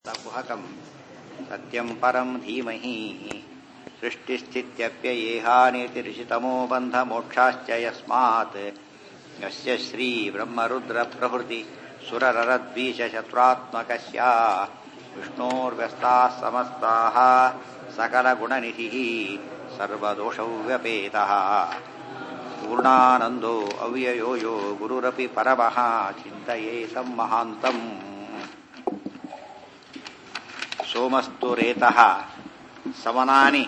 सकुहकम् सत्यम् परम् धीमहि सृष्टिस्थित्यप्ययेहानेतिरिषितमो बन्धमोक्षाश्च यस्मात् यस्य श्रीब्रह्मरुद्रप्रभृति सुरररद्वीशशत्रुरात्मकस्य विष्णोर्व्यस्ताः समस्ताः सकलगुणनिधिः सर्वदोषौ व्यपेतः पूर्णानन्दो अव्ययो यो गुरुरपि परमः चिन्तये तम् महान्तम् ಸೋಮಸ್ತು ರೇತಃ ಸಮನಾನಿ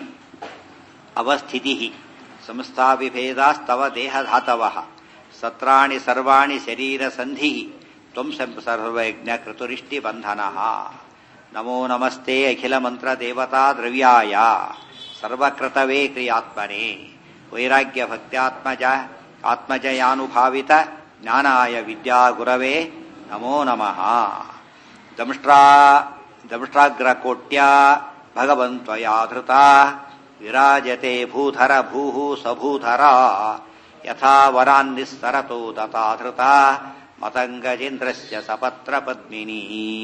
ಅವಸ್ಥಿತಿ ಸಂಸ್ಥಾವಿಭೇದಾಸ್ತವ ದೇಹಧಾತವಃ ಸತ್ರಾಣಿ ಸರ್ವಾಣಿ ಶರೀರಸಂಧಿ ತ್ವಂ ಸರ್ವಯಜ್ಞ ಕೃತುರಿಷ್ಟಿ ಬಂಧನಃ ನಮೋ ನಮಸ್ತೆ ಅಖಿಲ ಮಂತ್ರ ದೇವತಾ ದ್ರವ್ಯಾಯ ಸರ್ವಕೃತವೇ ಕ್ರಿಯಾತ್ಮನೆ ವೈರಾಗ್ಯ ಭಕ್ತ್ಯಾತ್ಮಜ ಆತ್ಮಜಯಾನುಭಾವಿತ ಜ್ಞಾನಾಯ ವಿದ್ಯಾ ಗುರವೇ ನಮೋ ನಮಃ ದಂಷ್ಟ್ರಾ ದಂಷ್ಟ್ರಾಗ್ರಕೋಟ್ಯ ಭಗವಂತ್ವಯಾಧೃತ ವಿರಾಜತೆ ಭೂಧರ ಭೂಃ ಸಭೂಧರ ಯಥಾ ವರಾನ್ನಿಸ್ಸರತೋ ತಥಾಧೃತ ಮತಂಗಜೇಂದ್ರಸ್ಯ ಸಪತ್ರ ಪದ್ಮಿನಿ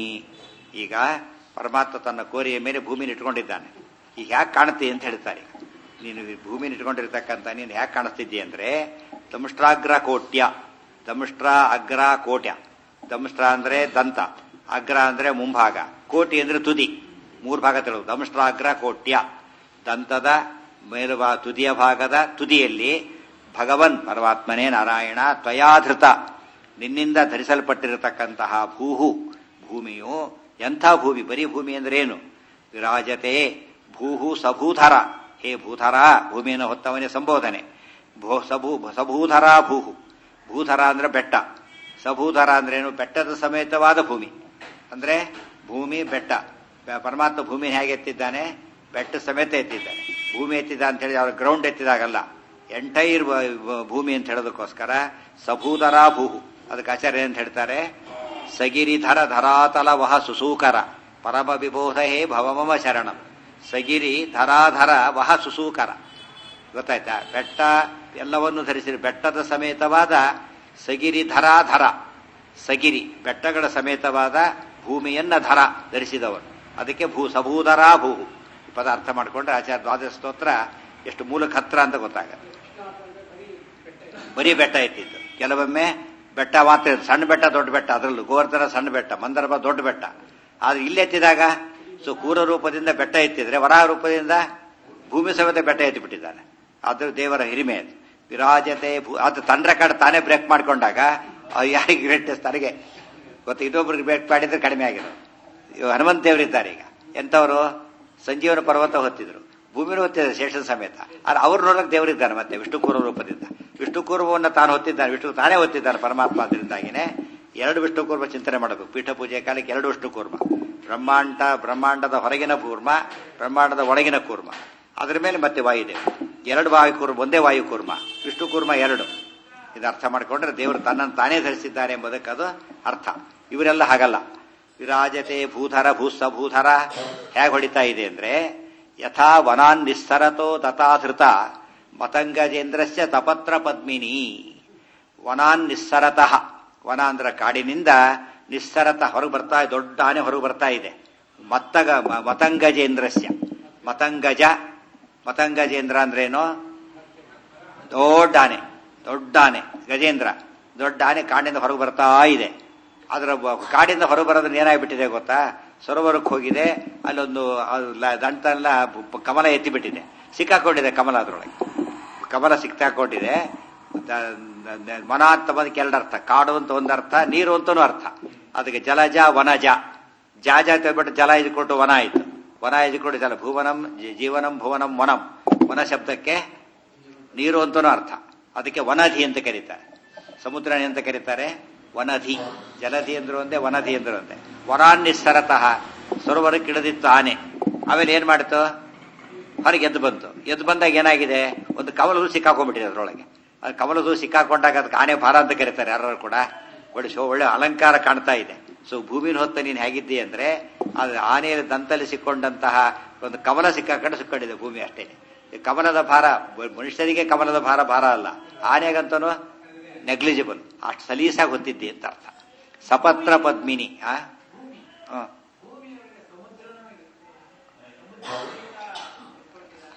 ಈಗ ಪರಮಾತ್ಮ ತನ್ನ ಕೋರಿಯ ಮೇಲೆ ಭೂಮಿನ ಇಟ್ಕೊಂಡಿದ್ದಾನೆ ಈಗ ಯಾಕೆ ಕಾಣುತ್ತೆ ಅಂತ ಹೇಳ್ತಾರೆ ನೀನು ಭೂಮಿನ ಇಟ್ಕೊಂಡಿರ್ತಕ್ಕಂಥ ನೀನು ಯಾಕೆ ಕಾಣಿಸ್ತಿದ್ದಿ ಅಂದ್ರೆ ದಂಷ್ಟ್ರಾಗ್ರ ಕೋಟ್ಯ ದಂಷ್ಟ್ರ ಅಗ್ರ ಕೋಟ್ಯ ದಂಷ್ಟ್ರ ಅಂದ್ರೆ ದಂತ ಅಗ್ರ ಅಂದ್ರೆ ಮುಂಭಾಗ ಕೋಟಿ ಅಂದ್ರೆ ತುದಿ ಮೂರು ಭಾಗ ತಿಳಿದು ದಂಷ್ಟ್ರಾಗ್ರ ಕೋಟ್ಯ ದಂತದ ಮೇಲುಭಾ ತುದಿಯ ಭಾಗದ ತುದಿಯಲ್ಲಿ ಭಗವನ್ ಪರಮಾತ್ಮನೇ ನಾರಾಯಣ ತ್ವಯಾಧೃತ ನಿನ್ನಿಂದ ಧರಿಸಲ್ಪಟ್ಟಿರತಕ್ಕಂತಹ ಭೂಹು ಭೂಮಿಯು ಎಂಥ ಭೂಮಿ ಬರೀ ಭೂಮಿ ಅಂದ್ರೆ ಏನು ವಿರಾಜತೆ ಭೂಹು ಸಭೂಧರ ಹೇ ಭೂಧರ ಭೂಮಿಯನ್ನು ಹೊತ್ತವನೇ ಸಂಬೋಧನೆ ಭೂ ಸಭೂ ಸಭೂಧರ ಭೂಹು ಭೂಧರ ಅಂದ್ರೆ ಬೆಟ್ಟ ಸಭೂಧರ ಅಂದ್ರೇನು ಬೆಟ್ಟದ ಸಮೇತವಾದ ಭೂಮಿ ಅಂದ್ರೆ ಭೂಮಿ ಬೆಟ್ಟ ಪರಮಾತ್ಮ ಭೂಮಿ ಹೇಗೆ ಎತ್ತಿದ್ದಾನೆ ಬೆಟ್ಟ ಸಮೇತ ಎತ್ತಿದ್ದಾನೆ ಭೂಮಿ ಎತ್ತಿದ ಅಂತ ಹೇಳಿ ಅವ್ರ ಗ್ರೌಂಡ್ ಎತ್ತಿದಾಗಲ್ಲ ಎಂಟೈರ್ ಭೂಮಿ ಅಂತ ಹೇಳೋದಕ್ಕೋಸ್ಕರ ಸಭೂಧರ ಭೂಹು ಅದಕ್ಕೆ ಆಚಾರ್ಯ ಅಂತ ಹೇಳ್ತಾರೆ ಸಗಿರಿಧರ ಧರಾತಲ ವಹ ಸುಸೂಕರ ಪರಮ ವಿಬೋಧ ಹೇ ಭವಮಮ ಶರಣಂ ಸಗಿರಿ ಧರಾಧರ ವಹ ಸುಸೂಕರ ಗೊತ್ತಾಯ್ತಾ ಬೆಟ್ಟ ಎಲ್ಲವನ್ನು ಧರಿಸಿರಿ ಬೆಟ್ಟದ ಸಮೇತವಾದ ಸಗಿರಿ ಧರಾಧರ ಸಗಿರಿ ಬೆಟ್ಟಗಳ ಸಮೇತವಾದ ಭೂಮಿಯನ್ನ ಧರ ಧರಿಸಿದವನು ಅದಕ್ಕೆ ಭೂ ಸಭೂಧರ ಭೂಹು ಈ ಪದ ಅರ್ಥ ಮಾಡಿಕೊಂಡ್ರೆ ಆಚಾರ್ಯ ದ್ವಾದಶ ಸ್ತೋತ್ರ ಎಷ್ಟು ಮೂಲಕ ಹತ್ರ ಅಂತ ಗೊತ್ತಾಗತ್ತೆ ಬರೀ ಬೆಟ್ಟ ಎತ್ತಿದ್ದು ಕೆಲವೊಮ್ಮೆ ಬೆಟ್ಟ ಮಾತ್ರ ಸಣ್ಣ ಬೆಟ್ಟ ದೊಡ್ಡ ಬೆಟ್ಟ ಅದರಲ್ಲೂ ಗೋವರ್ಧನ ಸಣ್ಣ ಬೆಟ್ಟ ಮಂದರ್ಭ ದೊಡ್ಡ ಬೆಟ್ಟ ಆದ್ರೆ ಇಲ್ಲೆತ್ತಿದಾಗ ಸೊ ಕೂರ ರೂಪದಿಂದ ಬೆಟ್ಟ ಎತ್ತಿದ್ರೆ ವರಾಹ ರೂಪದಿಂದ ಭೂಮಿ ಸಮೇತ ಬೆಟ್ಟ ಎತ್ತಿಬಿಟ್ಟಿದ್ದಾನೆ ಅದು ದೇವರ ಹಿರಿಮೆ ಅದು ವಿರಾಜತೆ ಭೂ ಅದು ತಂಡ್ರ ಕಾಡು ತಾನೇ ಬ್ರೇಕ್ ಮಾಡ್ಕೊಂಡಾಗ ಯಾರಿಗೆ ಗ್ರೇಟೆಸ್ಟ್ ತನಗೆ ಗೊತ್ತು ಇನ್ನೊಬ್ರಿಗೆ ಬ್ರೇಕ್ ಮಾಡಿದ್ರೆ ಕಡಿಮೆ ಆಗಿರೋದು ಹನುಮಂತ ದೇವರಿದ್ದಾರೆ ಈಗ ಎಂಥವರು ಸಂಜೀವನ ಪರ್ವತ ಹೊತ್ತಿದ್ರು ಭೂಮಿನೂ ಹೊತ್ತಿದ್ದಾರೆ ಶೇಷನ ಸಮೇತ ಆದ್ರೆ ಅವ್ರು ನೋಡಕ್ ದೇವರಿದ್ದಾರೆ ಮತ್ತೆ ವಿಷ್ಣುಕೂರ್ವ ರೂಪದಿಂದ ವಿಷ್ಣುಕೂರ್ವವನ್ನು ತಾನು ಹೊತ್ತಿದ್ದಾನೆ ವಿಷ್ಣು ತಾನೇ ಹೊತ್ತಿದ್ದಾನೆ ಪರಮಾತ್ಮ ಅದರಿಂದಾಗಿನೇ ಎರಡು ವಿಷ್ಣುಕೂರ್ಮ ಚಿಂತನೆ ಮಾಡಬೇಕು ಪೀಠ ಪೂಜೆ ಕಾಲಕ್ಕೆ ಎರಡು ವಿಷ್ಣುಕೂರ್ಮ ಬ್ರಹ್ಮಾಂಡ ಬ್ರಹ್ಮಾಂಡದ ಹೊರಗಿನ ಕೂರ್ಮ ಬ್ರಹ್ಮಾಂಡದ ಒಳಗಿನ ಕೂರ್ಮ ಅದರ ಮೇಲೆ ಮತ್ತೆ ವಾಯುದೇವ ಎರಡು ವಾಯುಕೂರ್ಮ ಒಂದೇ ವಾಯುಕೂರ್ಮ ವಿಷ್ಣುಕೂರ್ಮ ಎರಡು ಇದು ಅರ್ಥ ಮಾಡಿಕೊಂಡ್ರೆ ದೇವರು ತನ್ನನ್ನು ತಾನೇ ಧರಿಸಿದ್ದಾರೆ ಎಂಬುದಕ್ಕೆ ಅದು ಅರ್ಥ ಇವರೆಲ್ಲ ಹಾಗಲ್ಲ ವಿರಾಜತೆ ಭೂಧರ ಭೂಸ್ಸ ಭೂಧರ ಹೇಗೆ ಹೊಡಿತಾ ಇದೆ ಅಂದ್ರೆ ಯಥಾ ವನಾನ್ ನಿಸ್ಸರತೋ ತಥಾಧೃತ ಮತಂಗಜೇಂದ್ರಸ್ಯ ತಪತ್ರ ಪದ್ಮಿನಿ ವನಾನ್ ನಿಸ್ಸರತಃ ವನ ಅಂದ್ರ ಕಾಡಿನಿಂದ ನಿಸ್ಸರತ ಹೊರಗೆ ಬರ್ತಾ ದೊಡ್ಡ ಆನೆ ಹೊರಗೆ ಬರ್ತಾ ಇದೆ ಮತ್ತಗ ಮತಂಗಜೇಂದ್ರಸ್ಯ ಮತಂಗಜ ಮತಂಗಜೇಂದ್ರ ಅಂದ್ರೇನು ದೊಡ್ಡ ಆನೆ ದೊಡ್ಡ ಆನೆ ಗಜೇಂದ್ರ ದೊಡ್ಡ ಆನೆ ಕಾಡಿನಿಂದ ಹೊರಗೆ ಬರ್ತಾ ಇದೆ ಅದರ ಕಾಡಿಂದ ಹೊರಗೆ ಬರೋದನ್ನ ಏನಾಗ್ಬಿಟ್ಟಿದೆ ಗೊತ್ತಾ ಸರೋವರಕ್ಕೆ ಹೋಗಿದೆ ಅಲ್ಲೊಂದು ದಂಟೆಲ್ಲ ಕಮಲ ಎತ್ತಿಬಿಟ್ಟಿದೆ ಸಿಕ್ಕಾಕೊಂಡಿದೆ ಕಮಲ ಅದರೊಳಗೆ ಕಮಲ ಸಿಕ್ಕಾಕೊಂಡಿದೆ ವನ ಅಂತ ಬಂದಕ್ಕೆ ಎರಡು ಅರ್ಥ ಕಾಡು ಅಂತ ಒಂದು ಅರ್ಥ ನೀರು ಅಂತನೂ ಅರ್ಥ ಅದಕ್ಕೆ ಜಲಜ ವನಜ ಜಾಜ ಅಂತ ಹೇಳ್ಬಿಟ್ಟು ಜಲ ಇದ್ಕೊಟ್ಟು ವನ ಆಯಿತು ವನ ಇದ್ಕೊಂಡು ಜಲ ಭುವನಂ ಜೀವನಂ ಭುವನಂ ವನಂ ವನ ಶಬ್ದಕ್ಕೆ ನೀರು ಅಂತನೂ ಅರ್ಥ ಅದಕ್ಕೆ ವನಧಿ ಅಂತ ಕರೀತಾರೆ ಸಮುದ್ರ ಅಂತ ಕರೀತಾರೆ ವನಧಿ ಜಲಧಿ ಅಂದ್ರು ಒಂದೇ ವನಧಿ ಅಂದ್ರು ಒಂದೇ ವರಾನ್ನಿಸ್ಸರತಃ ಸರೋವರಕ್ಕೆ ಇಳಿದಿತ್ತು ಆನೆ ಆಮೇಲೆ ಏನ್ ಮಾಡ್ತು ಹೊರಗೆ ಎದ್ದು ಬಂತು ಎದ್ದು ಬಂದಾಗ ಏನಾಗಿದೆ ಒಂದು ಕಮಲದು ಸಿಕ್ಕಾಕೊಂಡ್ಬಿಟ್ಟಿದೆ ಅದರೊಳಗೆ ಅದು ಕಮಲದು ಸಿಕ್ಕಾಕೊಂಡಾಗ ಅದಕ್ಕೆ ಆನೆ ಭಾರ ಅಂತ ಕರೀತಾರೆ ಯಾರು ಕೂಡ ಒಳ್ಳೆ ಶೋ ಒಳ್ಳೆ ಅಲಂಕಾರ ಕಾಣ್ತಾ ಇದೆ ಸೊ ಭೂಮಿನ ಹೊತ್ತ ನೀನು ಹೇಗಿದ್ದಿ ಅಂದ್ರೆ ಅದು ಆನೆಯ ದಂತಲ್ಲಿ ಸಿಕ್ಕೊಂಡಂತಹ ಒಂದು ಕಮಲ ಸಿಕ್ಕಾಕೊಂಡು ಸಿಕ್ಕೊಂಡಿದೆ ಭೂಮಿ ಅಷ್ಟೇ ಕಮಲದ ಭಾರ ಮನುಷ್ಯರಿಗೆ ಕಮಲದ ಭಾರ ಭಾರ ಅಲ್ಲ ಆನೆಗಂತನೂ ನೆಗ್ಲಿಜಿಬಲ್ ಅಷ್ಟು ಸಲೀಸಾಗಿ ಹೊತ್ತಿದ್ದಿ ಅಂತ ಅರ್ಥ ಸಪತ್ರ ಪದ್ಮಿನಿ ಆ ಹ.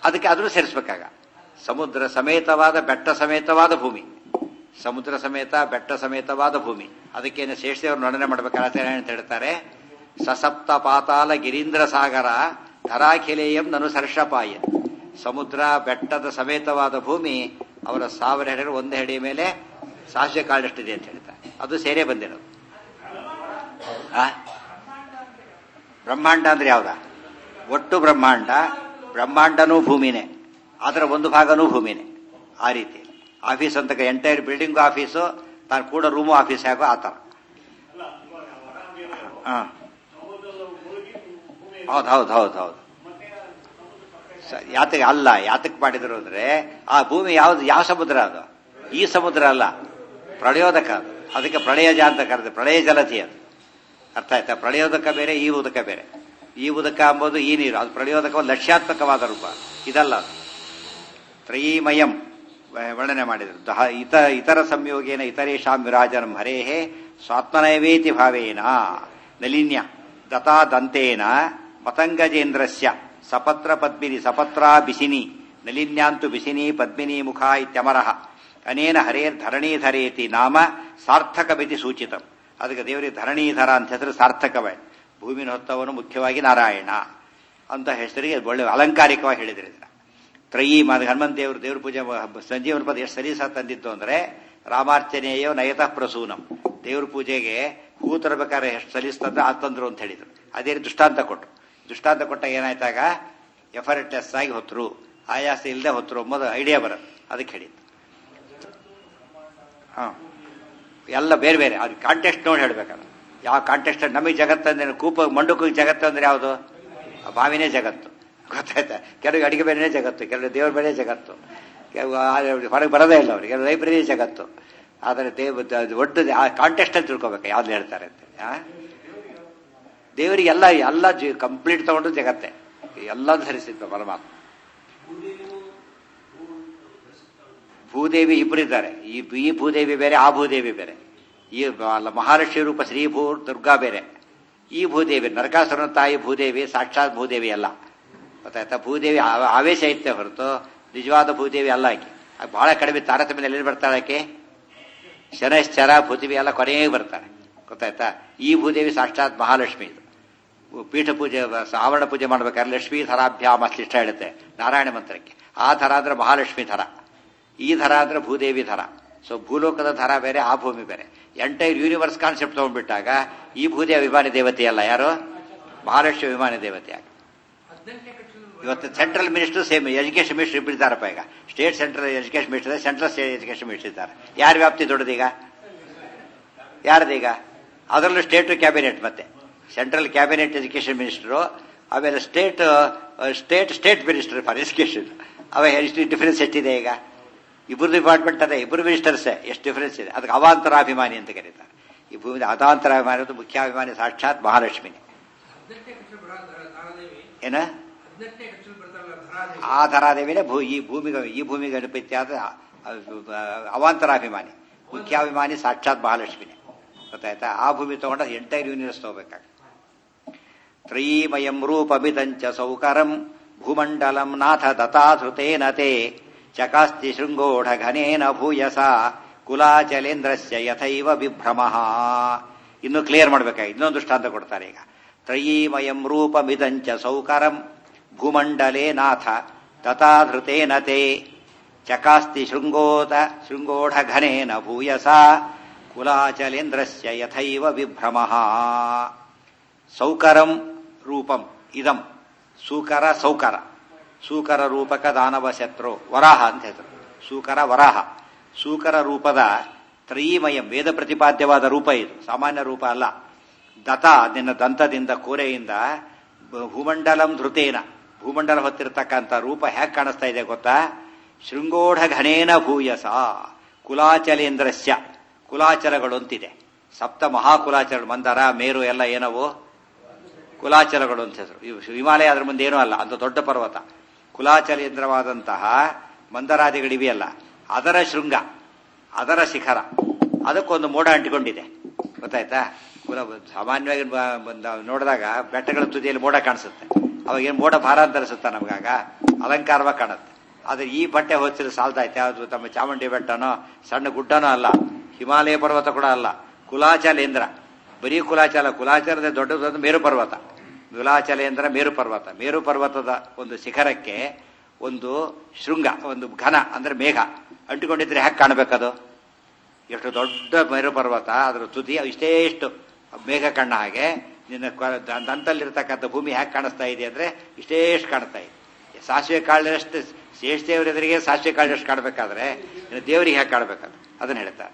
ಅದಕ್ಕೆ ಅದನ್ನು ಸೇರಿಸ್ಬೇಕಾಗ ಸಮುದ್ರ ಸಮೇತವಾದ ಬೆಟ್ಟ ಸಮೇತವಾದ ಭೂಮಿ ಸಮುದ್ರ ಸಮೇತ ಬೆಟ್ಟ ಸಮೇತವಾದ ಭೂಮಿ ಅದಕ್ಕೇನು ಶೇಷದೇವರು ನೋಡನೆ ಮಾಡ್ಬೇಕಾಗತ್ತೆ ಅಂತ ಹೇಳ್ತಾರೆ ಸಸಪ್ತ ಪಾತಾಲ ಗಿರೀಂದ್ರ ಸಾಗರ ಧರಾಖಿಲೇಯಂ ನನು ಸರ್ಷಪಾಯ ಸಮುದ್ರ ಬೆಟ್ಟದ ಸಮೇತವಾದ ಭೂಮಿ ಅವರ ಸಾವಿರ ಹೆಡೆ ಒಂದು ಹೆಡೆ ಮೇಲೆ ಸಾಸಿವೆ ಕಾಳಷ್ಟಿದೆ ಅಂತ ಹೇಳ್ತಾರೆ ಅದು ಸೇರೇ ಬಂದಿರೋದು ಆ? ಬ್ರಹ್ಮಾಂಡ ಅಂದ್ರೆ ಯಾವ್ದ ಒಟ್ಟು ಬ್ರಹ್ಮಾಂಡ ಬ್ರಹ್ಮಾಂಡನೂ ಭೂಮಿನೇ ಅದರ ಒಂದು ಭಾಗನೂ ಭೂಮಿನೇ ಆ ರೀತಿ ಆಫೀಸ್ ಅಂತ ಎಂಟೈರ್ ಬಿಲ್ಡಿಂಗು ಆಫೀಸು ತಾನು ಕೂಡ ರೂಮು ಆಫೀಸ್ ಆಗೋ ಆ ಥರ ಹಾಂ ಹೌದು ಹೌದು ಹೌದು ಹೌದು ಸ- ಯಾತಕ್ಕೆ ಅಲ್ಲ ಯಾತಕ್ಕೆ ಮಾಡಿದ್ರು ಅಂದ್ರೆ ಆ ಭೂಮಿ ಯಾವ್ದು ಯಾವ ಸಮುದ್ರ ಅದು ಈ ಸಮುದ್ರ ಅಲ್ಲ ಪ್ರಳಯೋದಕ ಅದು ಅದಕ್ಕೆ ಪ್ರಳಯಜ ಅಂತ ಕರೆದು ಪ್ರಳಯ ಜಲತಿ ಅದು ಅರ್ಥ ಆಯ್ತಾ ಪ್ರಳಯೋದಕ ಬೇರೆ ಈ ಉದಕ ಬೇರೆ ಈ ಉದಕ ಅಂಬೋದು ಈ ನೀರು ಅದು ಪ್ರಳಯೋದಕ ಒಂದು ಲಕ್ಷ್ಯಾತ್ಮಕವಾದ ರೂಪ ಇದಲ್ಲ ಅದು ತ್ರಯೀಮಯಂ ವ- ವರ್ಣನೆ ಮಾಡಿದರು ದಹ ಇತ ಇತರ ಸಂಯೋಗೇನ ಇತರೇಷಾಂ ವಿರಾಜನಂ ಹರೇಹೇ ಸ್ವಾತ್ಮನೈವೇತಿ ಭಾವೇನ ನಲಿನ್ಯ ದತಾ ದಂತೇನ ಮತಂಗಜೇಂದ್ರಸ್ಯ ಸಪತ್ರ ಪದ್ಮಿನಿ ಸಪತ್ರಾ ಬಿಸಿನಿ ನಲಿನ್ಯಾಂತು ಬಿಸಿನಿ ಪದ್ಮಿನಿ ಮುಖ ಇತ್ಯಮರಃ ಅನೇನ ಹರೇರ್ ಧರಣೀಧರೇತಿ ನಾಮ ಸಾರ್ಥಕಮಿತಿ ಸೂಚಿತಂ ಅದಕ್ಕೆ ದೇವರಿಗೆ ಧರಣೀಧರ ಅಂತ ಹೆಸರು ಸಾರ್ಥಕವೇ ಭೂಮಿನ ಹೊತ್ತವನು ಮುಖ್ಯವಾಗಿ ನಾರಾಯಣ ಅಂತ ಹೆಸರಿಗೆ ಒಳ್ಳೆ ಅಲಂಕಾರಿಕವಾಗಿ ಹೇಳಿದ್ರೆ ಇದನ್ನ ತ್ರಯೀ ಮಾದ ಹನುಮಂತ ದೇವರು ದೇವ್ರ ಪೂಜೆ ಮ- ಸಂಜೀವನ ಪದ ಎಷ್ಟು ಸಲೀಸ ತಂದಿತ್ತು ಅಂದ್ರೆ ರಾಮಾರ್ಚನೆಯೋ ನಯತಃ ಪ್ರಸೂನಂ ದೇವ್ರ ಪೂಜೆಗೆ ಹೂ ತರಬೇಕಾದ್ರೆ ಎಷ್ಟು ಸಲೀಸ್ತಂದ್ರೆ ಆ ತಂದ್ರು ಅಂತ ಹೇಳಿದ್ರು ಅದೇ ರೀತಿ ದೃಷ್ಟಾಂತ ಕೊಟ್ಟರು ದೃಷ್ಟಾಂತ ಕೊಟ್ಟಾಗ ಏನಾಯ್ತಾಗ ಎಫರ್ಟ್ಲೆಸ್ ಆಗಿ ಹೊತ್ತರು ಆಯಾಸ ಇಲ್ಲದೆ ಹೊತ್ತರು ಎಂಬುದು ಐಡಿಯಾ ಬರುತ್ತೆ ಅದಕ್ಕೆ ಹೇಳಿದ್ದು ಹಾ ಎಲ್ಲ ಬೇರೆ ಬೇರೆ ಅದು ಕಾಂಟೆಸ್ಟ್ ನೋಡಿ ಹೇಳ್ಬೇಕಲ್ಲ ಯಾವ ಕಾಂಟೆಸ್ಟ್ ನಮಗೆ ಜಗತ್ತಂದ್ರೆ ಕೂಪ ಮಂಡುಕಿಗೆ ಜಗತ್ತು ಅಂದ್ರೆ ಯಾವುದು ಆ ಬಾವಿನೇ ಜಗತ್ತು ಗೊತ್ತಾಯ್ತಾ ಕೆಲವು ಅಡಿಗೆ ಬೇರೆನೇ ಜಗತ್ತು ಕೆಲವು ದೇವ್ರ ಬೇರೆ ಜಗತ್ತು ಕೆಲವು ಆ- ಹೊರಗೆ ಬರೋದೇ ಇಲ್ಲ ಅವ್ರಿಗೆ ಕೆಲವು ಲೈಬ್ರರಿ ಜಗತ್ತು ಆದರೆ ದೇವ್ ಅದು ಒಟ್ಟು ಆ ಕಾಂಟೆಸ್ಟ್ ಅಂತ ತಿಳ್ಕೊಬೇಕು ಯಾವ್ದು ಹೇಳ್ತಾರೆ ಅಂತ ಆ? ದೇವರಿಗೆ ಎಲ್ಲ ಎಲ್ಲ ಕಂಪ್ಲೀಟ್ ತಗೊಂಡು ಜಗತ್ತೆ ಎಲ್ಲದೂ ಸರಿಸಿದ್ದ ಪರಮಾತ್ಮ ಭೂದೇವಿ ಇಬ್ಬರಿದ್ದಾರೆ ಈ ಈ ಭೂದೇವಿ ಬೇರೆ ಆ ಭೂದೇವಿ ಬೇರೆ ಈ ಅಲ್ಲ ಮಹಾಲಕ್ಷ್ಮಿ ರೂಪ ಶ್ರೀಭೂ ದುರ್ಗಾ ಬೇರೆ ಈ ಭೂದೇವಿ ನರಕಾಸುರನ ತಾಯಿ ಭೂದೇವಿ ಸಾಕ್ಷಾತ್ ಭೂದೇವಿ ಅಲ್ಲ ಗೊತ್ತಾಯ್ತಾ ಭೂದೇವಿ ಆ- ಆವೇಶ ಐತೆ ಹೊರತು ನಿಜವಾದ ಭೂದೇವಿ ಅಲ್ಲ ಆಕೆ ಆಕೆ ಬಹಳ ಕಡಿಮೆ ತಾರತಮ್ಯದಲ್ಲಿ ಎಲ್ಲಿ ಬರ್ತಾಳೆ ಆಕೆ ಶನಶ್ಚರ ಭೂದೇವಿ ಎಲ್ಲ ಕೊನೆಗೆ ಬರ್ತಾರೆ ಗೊತ್ತಾಯ್ತಾ ಈ ಭೂದೇವಿ ಸಾಕ್ಷಾತ್ ಮಹಾಲಕ್ಷ್ಮಿ ಇದು ಪೀಠ ಪೂಜೆ ಆವರಣ ಪೂಜೆ ಮಾಡ್ಬೇಕಾದ್ರೆ ಲಕ್ಷ್ಮೀ ಧರಾಭ್ಯಾಮ ಅಷ್ಟು ಇಷ್ಟ ಹೇಳುತ್ತೆ ನಾರಾಯಣ ಮಂತ್ರಕ್ಕೆ ಆ ಥರ ಅಂದ್ರೆ ಮಹಾಲಕ್ಷ್ಮಿ ಧರ ಈ ಧರ ಅಂದ್ರೆ ಭೂದೇವಿ ಧರ ಸೊ ಭೂಲೋಕದ ಧರ ಬೇರೆ ಆ ಭೂಮಿ ಬೇರೆ ಎಂಟೈರ್ ಯೂನಿವರ್ಸ್ ಕಾನ್ಸೆಪ್ಟ್ ತಗೊಂಡ್ಬಿಟ್ಟಾಗ ಈ ಭೂದೇವಿ ಅಭಿಮಾನಿ ದೇವತೆ ಅಲ್ಲ ಯಾರು ಮಹಾಲಕ್ಷ್ಮಿ ಅಭಿಮಾನಿ ದೇವತೆ ಆಗ ಇವತ್ತು central minister same education minister ಇಬ್ಬರಿದ್ದಾರಪ್ಪ ಈಗ state central education minister central state education minister ಇದ್ದಾರೆ ಯಾರ ವ್ಯಾಪ್ತಿ ದೊಡ್ಡದೀಗ ಯಾರ್ದೀಗ ಅದರಲ್ಲೂ ಸ್ಟೇಟ್ ಕ್ಯಾಬಿನೆಟ್ ಮತ್ತೆ ಸೆಂಟ್ರಲ್ ಕ್ಯಾಬಿನೆಟ್ ಎಜುಕೇಶನ್ ಮಿನಿಸ್ಟರು ಆಮೇಲೆ state state state minister for education ಅವ ಎಷ್ಟು ಡಿಫರೆನ್ಸ್ ಎಷ್ಟಿದೆ ಈಗ ಇಬ್ಬರು ಡಿಪಾರ್ಟ್ಮೆಂಟ್ ಅದೇ ಇಬ್ಬರು ಮಿನಿಸ್ಟರ್ಸೇ ಎಷ್ಟು ಡಿಫರೆನ್ಸ್ ಇದೆ ಅದಕ್ಕೆ ಅವಾಂತರಾಭಿಮಾನಿ ಅಂತ ಕರೀತಾರೆ ಈ ಭೂಮಿ ಅತಾಂತರಾಭಿಮಾನಿ ಮತ್ತು ಮುಖ್ಯಾಭಿಮಾನಿ ಸಾಕ್ಷಾತ್ ಮಹಾಲಕ್ಷ್ಮಿನೇ ಏನ ಆ ಧರಾದೇವಿನೇ ಭೂ ಈ ಭೂಮಿಗೆ ಈ ಭೂಮಿಗೆ ಅನುಪತ್ಯಾದ ಅವಾಂತರಾಭಿಮಾನಿ ಮುಖ್ಯಾಭಿಮಾನಿ ಸಾಕ್ಷಾತ್ ಮಹಾಲಕ್ಷ್ಮಿನೇ ಗೊತ್ತಾಯ್ತಾ ಆ ಭೂಮಿ ತಗೊಂಡ ಎಂಟೈರ್ ಯೂನಿವರ್ಸ್ ತಗೋಬೇಕಾಗ ತ್ರಯೀಮಯಂ ರೂಪಮಿದಂಚ ಸೌಕರಂ ಭೂಮಂಡಲಂ ನಾಥ ದತಾಧೃತೇನ ತೇ ಚಕಾಸ್ತಿ ಶೃಂಗೋಢ ಘನೇನ ಭೂಯಸ ಕುಲಾಚಲೇಂದ್ರಸ್ಯ ಯಥೈವ ವಿಭ್ರಮಃ ಇನ್ನು ಕ್ಲಿಯರ್ ಮಾಡ್ಬೇಕಾಗಿ ಇನ್ನೊಂದು ದೃಷ್ಟಾಂತ ಕೊಡ್ತಾರೆ ಈಗ ತ್ರಯೀಮಯಂ ರೂಪಮಿದಂಚ ಸೌಕರಂ ಭೂಮಂಡಲೇ ನಾಥ ತಥಾಧೃತೇನ ತೇ ಚಕಾಸ್ತಿ ಶೃಂಗೋತ ಶೃಂಗೋಢ ಘನೇನ ಭೂಯಸ ಕುಲಾಚಲೇಂದ್ರಸ್ಯ ಯಥೈವ ವಿಭ್ರಮಃ ಸೌಕರಂ ರೂಪಂ ಇದಂ ಸೂಕರ ಸೌಕರ ಸೂಕರ ರೂಪಕ ದಾನವ ಶತ್ರು ವರಾಹ ಅಂತ ಹೆಸರು ಸೂಕರ ವರಾಹ ಸೂಕರ ರೂಪದ ತ್ರಯೀಮಯಂ ವೇದ ಪ್ರತಿಪಾದ್ಯವಾದ ರೂಪ ಇದು ಸಾಮಾನ್ಯ ರೂಪ ಅಲ್ಲ ದತ ನಿನ್ನ ದಂತದಿಂದ ಕೋರೆಯಿಂದ ಬ- ಭೂಮಂಡಲಂ ಧೃತೇನ ಭೂಮಂಡಲ ಹೊತ್ತಿರತಕ್ಕಂಥ ರೂಪ ಹೇಗೆ ಕಾಣಿಸ್ತಾ ಇದೆ ಗೊತ್ತಾ ಶೃಂಗೋಢ ಘನೇನ ಭೂಯಸ ಕುಲಾಚಲೇಂದ್ರಸ್ಯ ಕುಲಾಚಲಗಳು ಅಂತಿದೆ ಸಪ್ತ ಮಹಾಕುಲಾಚಲಗಳು ಮಂದರ ಮೇರು ಎಲ್ಲ ಏನವು ಕುಲಾಚಲಗಳು ಅಂತ ಹೆಸರು ಇವು ಹಿಮಾಲಯ ಅದ್ರ ಮುಂದೆ ಏನೂ ಅಲ್ಲ ಅಂತ ದೊಡ್ಡ ಪರ್ವತ ಕುಲಾಚಲೇಂದ್ರವಾದಂತಹ ಮಂದರಾದಿಗಳಿವೆಯಲ್ಲ ಅದರ ಶೃಂಗ ಅದರ ಶಿಖರ ಅದಕ್ಕೊಂದು ಮೋಡ ಅಂಟಿಕೊಂಡಿದೆ ಗೊತ್ತಾಯ್ತಾ ಕುಲ ಸಾಮಾನ್ಯವಾಗಿ ಬ- ಬಂದ- ನೋಡಿದಾಗ ಬೆಟ್ಟಗಳ ತುದಿಯಲ್ಲಿ ಮೋಡ ಕಾಣಿಸುತ್ತೆ ಅವಾಗ ಏನು ಮೋಡ ಭಾರ ಅಂತ ಅನಿಸುತ್ತಾ ನಮಗಾಗ ಅಲಂಕಾರವಾಗಿ ಕಾಣುತ್ತೆ ಆದ್ರೆ ಈ ಬಟ್ಟೆ ಹೊಚ್ಚಿದ್ರೆ ಸಾಲ್ದಾಯ್ತು ಯಾವುದು ತಮ್ಮ ಚಾಮುಂಡಿ ಬೆಟ್ಟನೋ ಸಣ್ಣ ಗುಡ್ಡನೋ ಅಲ್ಲ ಹಿಮಾಲಯ ಪರ್ವತ ಕೂಡ ಅಲ್ಲ ಕುಲಾಚಲೇಂದ್ರ ಬರೀ ಕುಲಾಚಲ ಕುಲಾಚಲದ ದೊಡ್ಡದೊಂದು ಮೇರು ಪರ್ವತ ಕುಲಾಚಲೇಂದ್ರ ಮೇರು ಪರ್ವತ ಮೇರು ಪರ್ವತದ ಒಂದು ಶಿಖರಕ್ಕೆ ಒಂದು ಶೃಂಗ ಒಂದು ಘನ ಅಂದ್ರೆ ಮೇಘ ಅಂಟಿಕೊಂಡಿದ್ರೆ ಹ್ಯಾಕ್ ಕಾಣಬೇಕದು ಎಷ್ಟು ದೊಡ್ಡ ಮೇರು ಪರ್ವತ ಅದರ ತುದಿ ಇಷ್ಟೇ ಇಷ್ಟು ಮೇಘ ಕಣ್ಣ ಹಾಗೆ ನಿನ್ನ ಕ- ದ- ದಂತಲ್ಲಿರ್ತಕ್ಕಂಥ ಭೂಮಿ ಹ್ಯಾಕ್ ಕಾಣಿಸ್ತಾ ಇದೆ ಅಂದ್ರೆ ಇಷ್ಟೇ ಇಷ್ಟು ಕಾಣಿಸ್ತಾ ಇದೆ ಸಾಸಿವೆ ಕಾಳಿನಷ್ಟು ಶೇಷ ದೇವರ ಎದುರಿಗೆ ಸಾಸಿವೆ ಕಾಳಿನಷ್ಟು ಕಾಣಬೇಕಾದ್ರೆ ಇನ್ನು ದೇವರಿಗೆ ಹ್ಯಾಕ್ ಕಾಣಬೇಕದು ಅದನ್ನ ಹೇಳ್ತಾರೆ